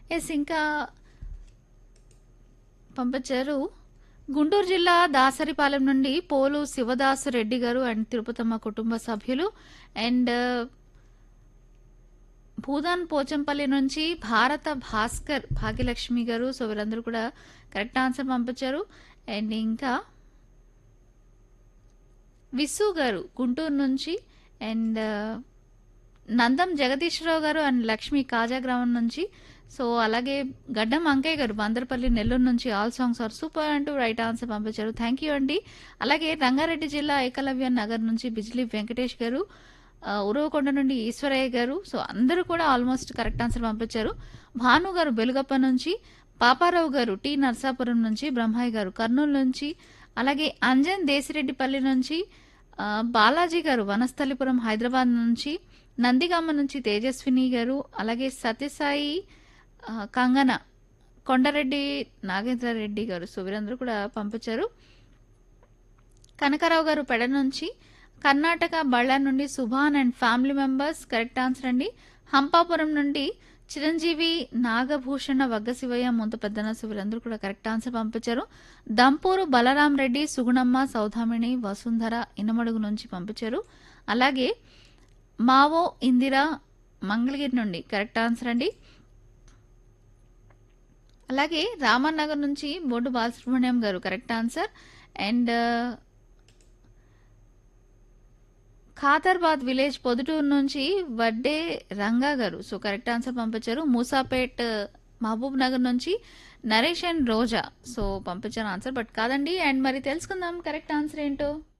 yes ఇంకా పంపించారు గుంటూరు జిల్లా దాసరిపాలెం నుండి పోలు శివదాసు రెడ్డి గారు అండ్ తిరుపతమ్మ కుటుంబ సభ్యులు అండ్ భూదాన్ పోచంపల్లి నుంచి భారత భాస్కర్ భాగ్యలక్ష్మి గారు సో వీరందరూ కూడా కరెక్ట్ ఆన్సర్ పంపించారు అండ్ ఇంకా విస్సు గారు గుంటూరు నుంచి అండ్ నందం జగదీశ్వరరావు గారు అండ్ లక్ష్మి కాజా గ్రామం నుంచి సో అలాగే గడ్డం అంకయ్య గారు బందరపల్లి నెల్లూరు నుంచి ఆల్ సాంగ్స్ ఆర్ సూపర్ అంటూ రైట్ ఆన్సర్ పంపించారు థ్యాంక్ యూ అండి అలాగే రంగారెడ్డి జిల్లా ఏకలవ్య నగర్ నుంచి బిజ్లీ వెంకటేష్ గారు ఆ, ఉరవకొండ నుండి ఈశ్వరయ్య గారు సో అందరూ కూడా ఆల్మోస్ట్ కరెక్ట్ ఆన్సర్ పంపించారు భాను గారు బెలుగప్ప నుంచి పాపారావు గారు టి నర్సాపురం నుంచి బ్రహ్మయ్య గారు కర్నూలు నుంచి అలాగే అంజన్ దేశిరెడ్డిపల్లి నుంచి ఆ, బాలాజీ గారు వనస్థలిపురం హైదరాబాద్ నుంచి నందిగామ నుంచి తేజస్విని గారు అలాగే సత్యసాయి ఆ, కంగన కొండరెడ్డి నాగేంద్రారెడ్డి గారు సో వీరందరూ కూడా పంపించారు కనకారావు గారు పెడ నుంచి కర్ణాటక బళ్ళార్ నుండి Subhan and family members correct answer అండి హంపాపురం నుండి చిరంజీవి నాగభూషణ వగ్గశివయ్య ముంత పెద్దన సో వీరందరూ కూడా కరెక్ట్ ఆన్సర్ పంపించారు దంపూరు బలరాం రెడ్డి సుగుణమ్మ సౌధామిణి వసుంధర ఇనమడుగు నుంచి పంపించారు అలాగే మావో ఇందిరా మంగళగిరి నుండి కరెక్ట్ ఆన్సర్ అండి అలాగే రామన్ నగర్ నుంచి Boddu Balasubrahmanyam garu correct answer and Khatarbad village Podaturu నుంచి వడ్డే రంగా గారు సో కరెక్ట్ ఆన్సర్ పంపించారు మూసాపేట్ మహబూబ్ నగర్ నుంచి నరేష్ అండ్ రోజా సో పంపించారు ఆన్సర్ బట్ కాదండి అండ్ మరి తెలుసుకుందాం కరెక్ట్ ఆన్సర్ ఏంటో